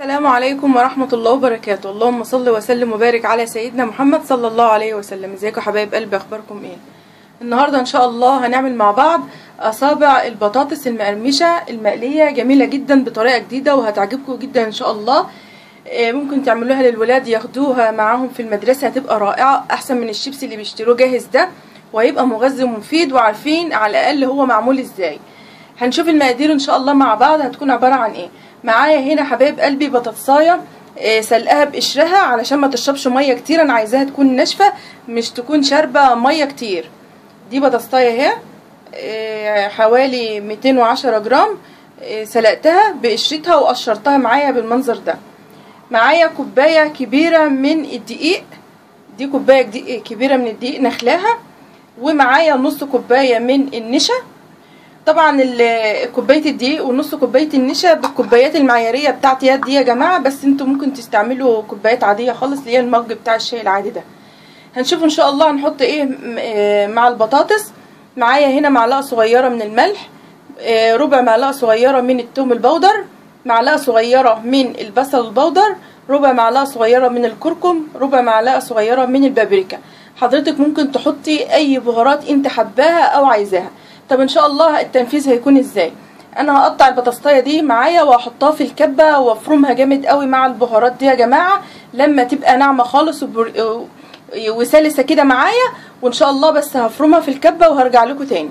السلام عليكم ورحمة الله وبركاته اللهم صل وسلم وبارك على سيدنا محمد صلى الله عليه وسلم ازيكم يا حبايب قلبي اخباركم ايه النهاردة ان شاء الله هنعمل مع بعض اصابع البطاطس المقرمشة المقلية جميلة جدا بطريقة جديدة وهتعجبكم جدا ان شاء الله آه، ممكن تعملوها للولاد ياخدوها معاهم في المدرسة هتبقى رائعة احسن من الشيبسي اللي بيشتروه جاهز ده وهيبقى مغذي ومفيد وعارفين على الاقل هو معمول ازاي هنشوف المقادير ان شاء الله مع بعض هتكون عبارة عن ايه معايا هنا حبايب قلبي بطاطسايه آه، سلقاها بقشرها علشان ما تشربش ميه كتير انا عايزاها تكون ناشفه مش تكون شاربه ميه كتير دي بطاطسايه اهي آه، حوالي 210 جرام آه، سلقتها بقشرتها وقشرتها معايا بالمنظر ده معايا كوبايه كبيره من الدقيق دي كوبايه دقيق كبيره من الدقيق نخلاها ومعايا نص كوبايه من النشا طبعا ال- كوبايه الدقيق ونص كوبايه النشا بالكوبايات المعياريه بتاعتي دي يا جماعه بس انتوا ممكن تستعملوا كوبايات عاديه خالص اللي هي المج بتاع الشاي العادي ده هنشوف ان شاء الله هنحط ايه م- آه مع البطاطس معايا هنا معلقه صغيره من الملح آه ربع معلقه صغيره من الثوم البودر معلقه صغيره من البصل البودر ربع معلقه صغيره من الكركم ربع معلقه صغيره من البابريكا حضرتك ممكن تحطي اي بهارات انت حباها او عايزاها طب ان شاء الله التنفيذ هيكون ازاي انا هقطع البطاطسايه دي معايا واحطها في الكبه وافرمها جامد قوي مع البهارات دي يا جماعه لما تبقى ناعمه خالص وبر... وسلسه كده معايا وان شاء الله بس هفرمها في الكبه وهرجع لكم تاني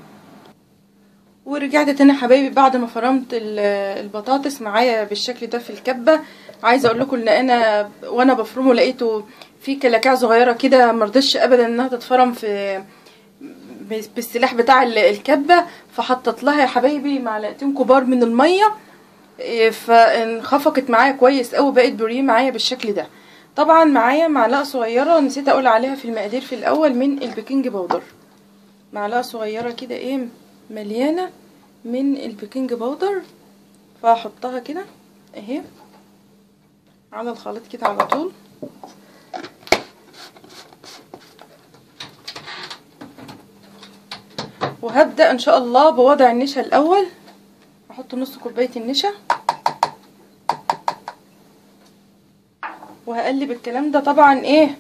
ورجعت تاني يا حبايبي بعد ما فرمت ال- البطاطس معايا بالشكل ده في الكبه عايزه اقول لكم ان انا وانا بفرمه لقيته في كلاكيع صغيره كده مرضتش ابدا انها تتفرم في بالسلاح بتاع ال- الكبه فحطت لها يا حبايبي معلقتين كبار من الميه إيه، فانخفقت معايا كويس قوي بقت بوريه معايا بالشكل ده طبعا معايا معلقه صغيره نسيت اقول عليها في المقادير في الاول من البيكنج باودر معلقه صغيره كده ايه مليانه من البيكنج باودر فهحطها كده اهي على الخليط كده على طول وهبدأ ان شاء الله بوضع النشا الاول احط نص كوباية النشا وهقلب الكلام ده طبعا ايه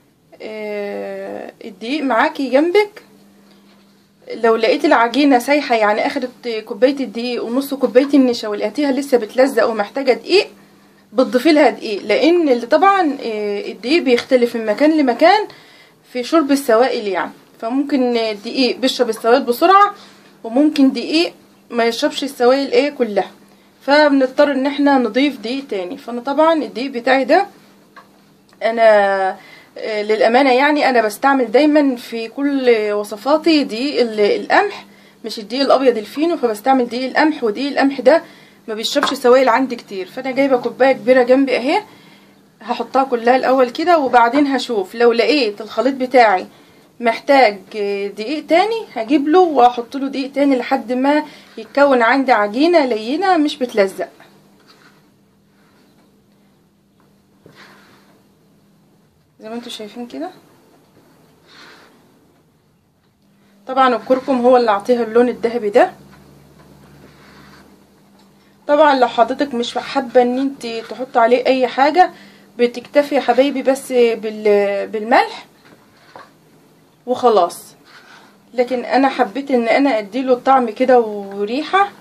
آه الدقيق معاكي جنبك لو لقيت العجينة سايحة يعني اخدت كوباية الدقيق ونص كوباية النشا ولقيتيها لسه بتلزق ومحتاجة دقيق بتضيفي لها دقيق لان اللي طبعا آه، الدقيق بيختلف من مكان لمكان في شرب السوائل يعني فممكن الدقيق بيشرب السوائل بسرعة وممكن دقيق ما يشربش السوائل ايه كلها فبنضطر ان احنا نضيف دقيق تاني فانا طبعا الدقيق بتاعي ده انا آه، للامانه يعني انا بستعمل دايما في كل وصفاتي دقيق ال- القمح مش الدقيق الابيض الفينو فبستعمل دقيق القمح ودقيق القمح ده ما بيشربش سوائل عندي كتير فانا جايبه كوبايه كبيره جنبي اهي هحطها كلها الاول كده وبعدين هشوف لو لقيت الخليط بتاعي محتاج دقيق تاني هجيب له واحط له دقيق تاني لحد ما يتكون عندي عجينه لينه مش بتلزق زي ما انتوا شايفين كده طبعا الكركم هو اللي عطيها اللون الذهبي ده طبعا لو حضرتك مش حابه ان انت تحط عليه اي حاجه بتكتفي يا حبايبي بس بال- بالملح وخلاص لكن انا حبيت ان انا اديله طعم كده وريحه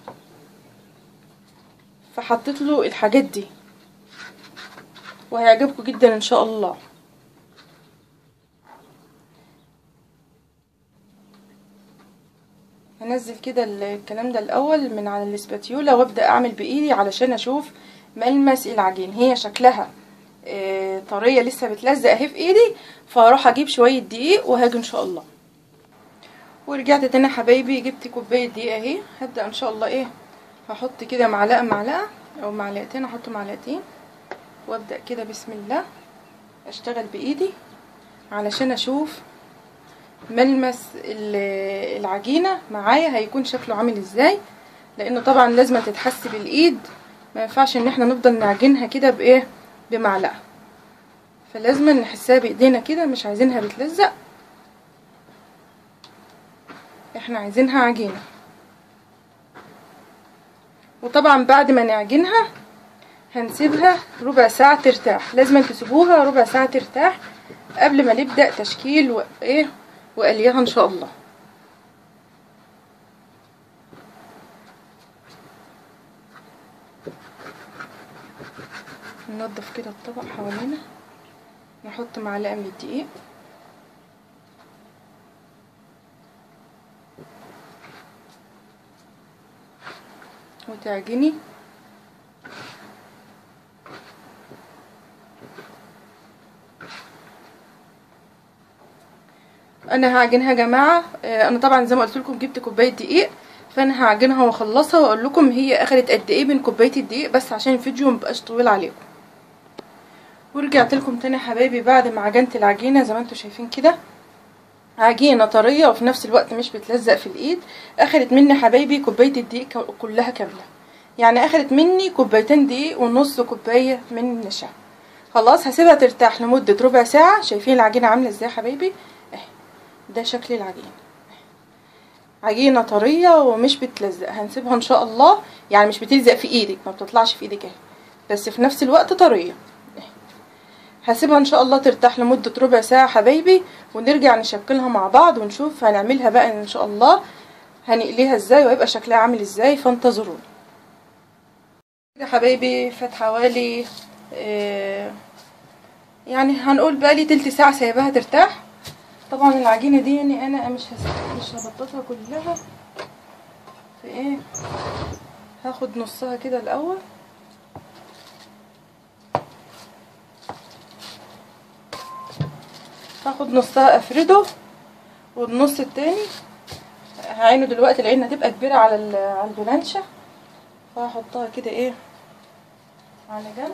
فحطيت له الحاجات دي وهيعجبكم جدا ان شاء الله هنزل كده الكلام ده الاول من على الاسباتيولا وابدا اعمل بايدي علشان اشوف ملمس العجين هي شكلها آه، طريه لسه بتلزق اهي في ايدي فاروح اجيب شويه دقيق وهاجي ان شاء الله ورجعت تاني يا حبايبي جبت كوبايه دقيق اهي هبدا ان شاء الله ايه هحط كده معلقه معلقه او معلقتين احط معلقتين وابدا كده بسم الله اشتغل بايدي علشان اشوف ملمس ال- العجينه معايا هيكون شكله عامل ازاي لانه طبعا لازم تتحس بالايد ما ينفعش ان احنا نفضل نعجنها كده بايه بمعلقه فلازم نحسها بايدينا كده مش عايزينها بتلزق احنا عايزينها عجينه وطبعا بعد ما نعجنها هنسيبها ربع ساعة ترتاح لازم تسيبوها ربع ساعة ترتاح قبل ما نبدأ تشكيل وايه وقليها ان شاء الله ننضف كده الطبق حوالينا نحط معلقة من الدقيق وتعجني انا هعجنها يا جماعه آه، انا طبعا زي ما قلت لكم جبت كوبايه دقيق فانا هعجنها واخلصها واقول لكم هي اخدت قد ايه من كوبايه الدقيق بس عشان الفيديو مبقاش طويل عليكم ورجعت لكم تاني يا حبايبي بعد ما عجنت العجينه زي ما انتم شايفين كده عجينه طريه وفي نفس الوقت مش بتلزق في الايد اخدت مني حبايبي كوبايه الدقيق ك- كلها كامله يعني اخدت مني كوبايتين دقيق ونص كوبايه من نشا خلاص هسيبها ترتاح لمده ربع ساعه شايفين العجينه عامله ازاي يا حبايبي اهي ده شكل العجينه عجينه طريه ومش بتلزق هنسيبها ان شاء الله يعني مش بتلزق في ايدك ما بتطلعش في ايدك اهي بس في نفس الوقت طريه هسيبها ان شاء الله ترتاح لمدة ربع ساعة حبايبي ونرجع نشكلها مع بعض ونشوف هنعملها بقى ان شاء الله هنقليها ازاي وهيبقى شكلها عامل ازاي فانتظروني يا حبايبي فات حوالي آه يعني هنقول بقالي تلت ساعة سايباها ترتاح طبعا العجينة دي يعني انا مش هس- مش هبططها كلها في ايه هاخد نصها كده الاول هاخد نصها افرده والنص التاني هعينه دلوقتي لان هتبقى كبيره على ال- على البلانشه فهحطها كده ايه على جنب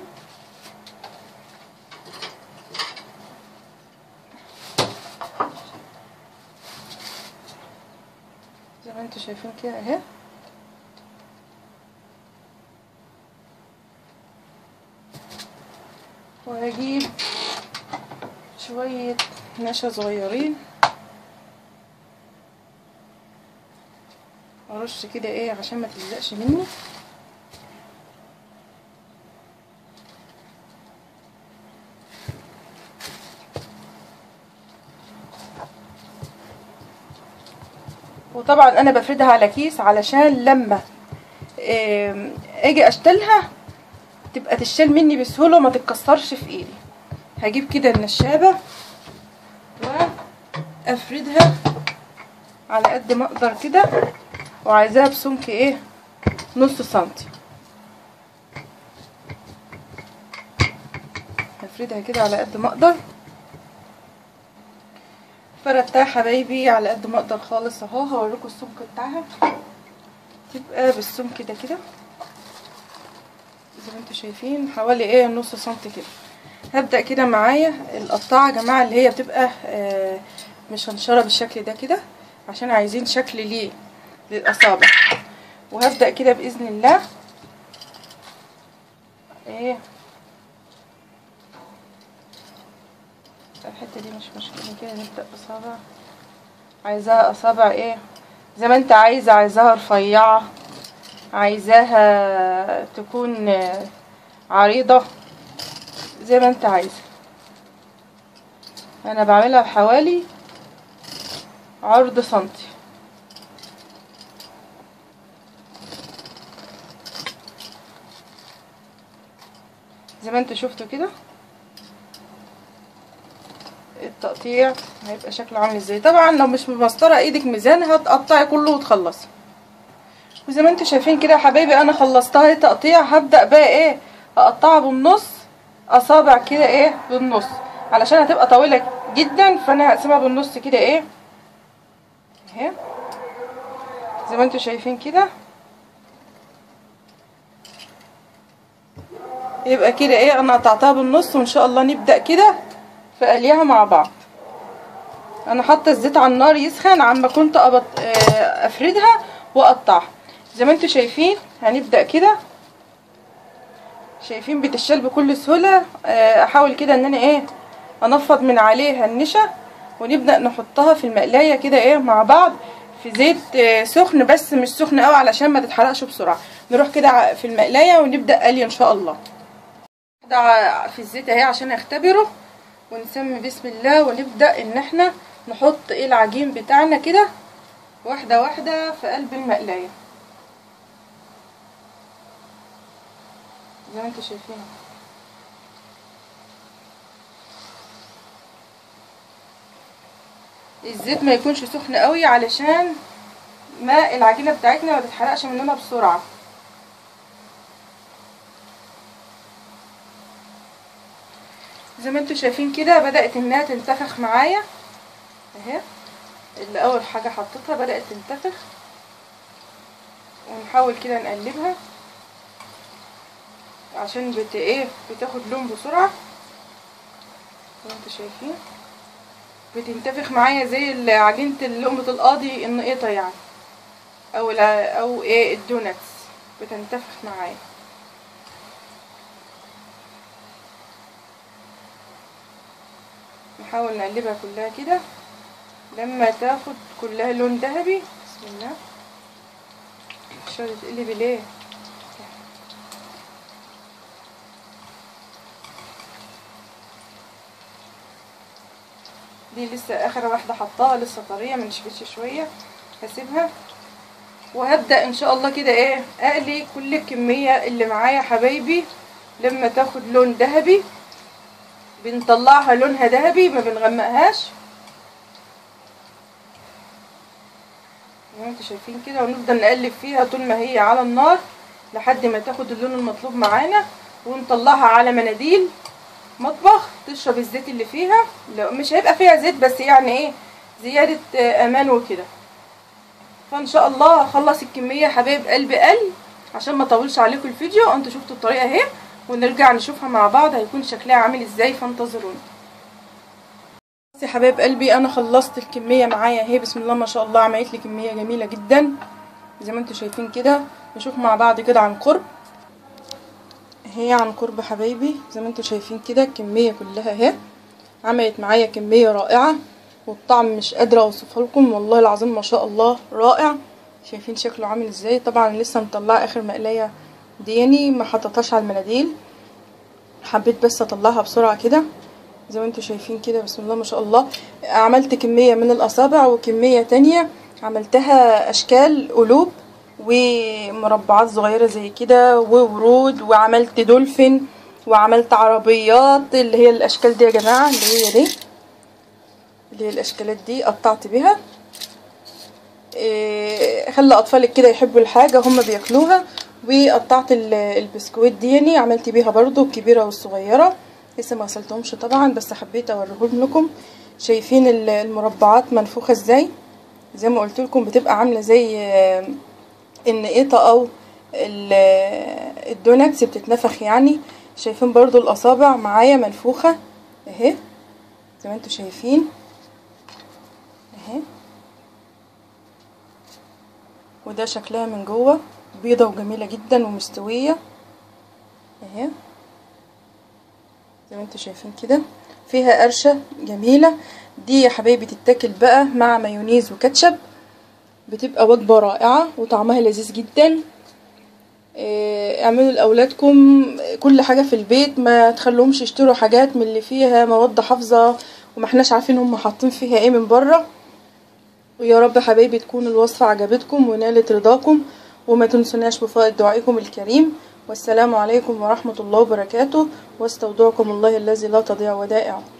زي ما انتوا شايفين كده اهي وهجيب شوية نشا صغيرين ارش كده ايه عشان ما تلزقش مني وطبعا انا بفردها على كيس علشان لما آم، اجي اشتلها تبقى تشتل مني بسهولة وما تتكسرش في ايدي هجيب كده النشابة وافردها على قد ما اقدر كده وعايزاها بسمك ايه نص سنتي هفردها كده على قد ما اقدر فردتها حبايبي على قد ما اقدر خالص اهو هوريكم السمك بتاعها تبقى بالسمك ده كده زي ما انتوا شايفين حوالي ايه نص سنتي كده هبدأ كده معايا القطاعة يا جماعة اللي هي بتبقى آه مشنشرة بالشكل ده كده عشان عايزين شكل ليه للأصابع وهبدأ كده بإذن الله ايه الحتة دي مش مشكلة كده نبدأ أصابع عايزاها أصابع ايه زي ما انت عايزة عايزاها رفيعة عايزاها تكون آه، عريضة زي ما انت عايزة انا بعملها بحوالي عرض سنتي زي ما انتوا شفتوا كده التقطيع هيبقى شكله عامل ازاي طبعا لو مش ممسطره ايدك ميزان هتقطعي كله وتخلصي وزي ما انتوا شايفين كده يا حبايبي انا خلصتها تقطيع هبدا بقى ايه اقطعها بالنص اصابع كده ايه بالنص علشان هتبقى طويله جدا فانا هقسمها بالنص كده ايه اهي زي ما انتوا شايفين كده يبقى كده ايه انا قطعتها بالنص وان شاء الله نبدا كده في قليها مع بعض انا حاطه الزيت على النار يسخن عما كنت أبط... آه، افردها واقطعها زي ما انتوا شايفين هنبدا كده شايفين بتشال بكل سهوله آه، احاول كده ان انا ايه انفض من عليها النشا ونبدا نحطها في المقلايه كده ايه مع بعض في زيت آه، سخن بس مش سخن قوي علشان ما تتحرقش بسرعه نروح كده ع- في المقلايه ونبدا قلي ان شاء الله ده في الزيت اهي عشان اختبره ونسمي بسم الله ونبدا ان احنا نحط ايه العجين بتاعنا كده واحده واحده في قلب المقلايه زي ما انتم شايفين الزيت ما يكونش سخن قوي علشان ما العجينه بتاعتنا ما تتحرقش مننا بسرعه زي ما انتم شايفين كده بدات انها تنتفخ معايا اهي اللي اول حاجه حطيتها بدات تنتفخ ونحاول كده نقلبها عشان بت ايه بتاخد لون بسرعه زي ما انتم شايفين بتنتفخ معايا زي عجينه لقمه القاضي النقيطه يعني او او ايه الدوناتس بتنتفخ معايا نحاول نقلبها كلها كده لما تاخد كلها لون ذهبي بسم الله مش راضيه تقلبي ليه دي لسه اخر واحده حطاها لسه طريه ما نشفتش شويه هسيبها وهبدا ان شاء الله كده ايه اقلي كل الكميه اللي معايا حبايبي لما تاخد لون ذهبي بنطلعها لونها ذهبي ما بنغمقهاش زي ما انتوا شايفين كده ونفضل نقلب فيها طول ما هي على النار لحد ما تاخد اللون المطلوب معانا ونطلعها على مناديل مطبخ تشرب الزيت اللي فيها لو مش هيبقى فيها زيت بس يعني ايه زيادة امان وكده فان شاء الله هخلص الكمية حبايب قلبي قل عشان ما اطولش عليكم الفيديو انتوا شفتوا الطريقة اهي ونرجع نشوفها مع بعض هيكون شكلها عامل ازاي فانتظروني بس يا حبايب قلبي انا خلصت الكمية معايا اهي بسم الله ما شاء الله عملت لي كمية جميلة جدا زي ما انتوا شايفين كده نشوف مع بعض كده عن قرب اهي عن قرب حبايبي زي ما انتوا شايفين كده الكميه كلها اهي عملت معايا كميه رائعه والطعم مش قادره اوصفه لكم والله العظيم ما شاء الله رائع شايفين شكله عامل ازاي طبعا لسه مطلعه اخر مقلايه دياني ما حطيتهاش على المناديل حبيت بس اطلعها بسرعه كده زي ما انتوا شايفين كده بسم الله ما شاء الله عملت كميه من الاصابع وكميه تانية عملتها اشكال قلوب ومربعات صغيرة زي كده وورود وعملت دولفين وعملت عربيات اللي هي الاشكال دي يا جماعة اللي هي دي اللي هي الاشكالات دي قطعت بيها إيه خلى اطفالك كده يحبوا الحاجة هما بياكلوها وقطعت البسكويت دي يعني عملت بيها برضو الكبيرة والصغيرة لسه ما غسلتهمش طبعا بس حبيت اوريهم لكم شايفين المربعات منفوخة ازاي زي ما قلت لكم بتبقى عاملة زي النقيطة او الدوناتس بتتنفخ يعني شايفين برضو الاصابع معايا منفوخة اهي زي ما انتوا شايفين اهي وده شكلها من جوه بيضة وجميلة جدا ومستوية اهي زي ما انتوا شايفين كده فيها قرشة جميلة دي يا حبايبي تتاكل بقى مع مايونيز وكاتشب بتبقى وجبة رائعة وطعمها لذيذ جدا اعملوا لاولادكم كل حاجة في البيت ما تخلوهمش يشتروا حاجات من اللي فيها مواد حافظة وما احناش عارفين هم حاطين فيها ايه من بره ويا رب حبايبي تكون الوصفة عجبتكم ونالت رضاكم وما تنسوناش بفائض دعائكم الكريم والسلام عليكم ورحمة الله وبركاته واستودعكم الله الذي لا تضيع ودائعه